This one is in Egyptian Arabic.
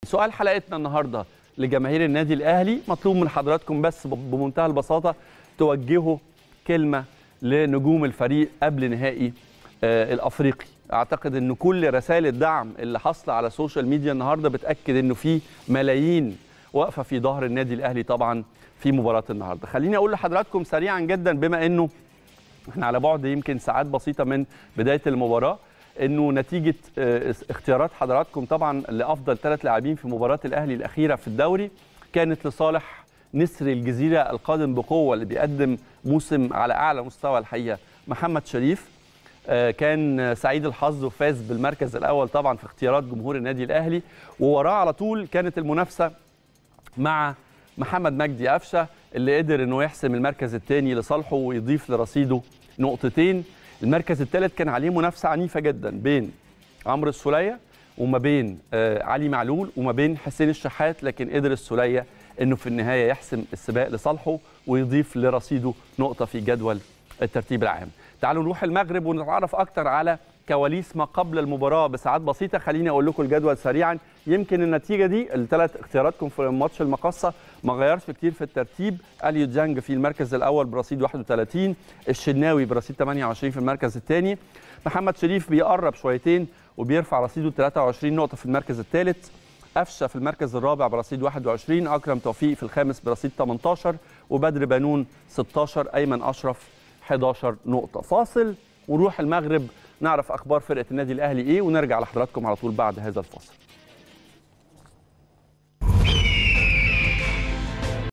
سؤال حلقتنا النهارده لجماهير النادي الاهلي مطلوب من حضراتكم بس بمنتهى البساطه توجهوا كلمه لنجوم الفريق قبل نهائي آه الافريقي اعتقد ان كل رسائل الدعم اللي حاصله على السوشيال ميديا النهارده بتاكد انه في ملايين واقفه في ظهر النادي الاهلي طبعا في مباراه النهارده خليني اقول لحضراتكم سريعا جدا بما انه احنا على بعد يمكن ساعات بسيطه من بدايه المباراه انه نتيجه اختيارات حضراتكم طبعا لافضل ثلاث لاعبين في مباراه الاهلي الاخيره في الدوري كانت لصالح نسر الجزيره القادم بقوه اللي بيقدم موسم على اعلى مستوى الحقيقه محمد شريف كان سعيد الحظ وفاز بالمركز الاول طبعا في اختيارات جمهور النادي الاهلي ووراه على طول كانت المنافسه مع محمد مجدي قفشه اللي قدر انه يحسم المركز الثاني لصالحه ويضيف لرصيده نقطتين المركز الثالث كان عليه منافسه عنيفه جدا بين عمرو السوليه وما بين آه علي معلول وما بين حسين الشحات لكن قدر السوليه انه في النهايه يحسم السباق لصالحه ويضيف لرصيده نقطه في جدول الترتيب العام. تعالوا نروح المغرب ونتعرف اكتر على كواليس ما قبل المباراه بساعات بسيطه خليني اقول لكم الجدول سريعا يمكن النتيجه دي الثلاث اختياراتكم في ماتش المقصه ما غيرش كتير في الترتيب اليو جانج في المركز الاول برصيد 31 الشناوي برصيد 28 في المركز الثاني محمد شريف بيقرب شويتين وبيرفع رصيده 23 نقطه في المركز الثالث قفشه في المركز الرابع برصيد 21 اكرم توفيق في الخامس برصيد 18 وبدر بنون 16 ايمن اشرف 11 نقطه فاصل ونروح المغرب نعرف اخبار فرقه النادي الاهلي ايه ونرجع لحضراتكم على طول بعد هذا الفاصل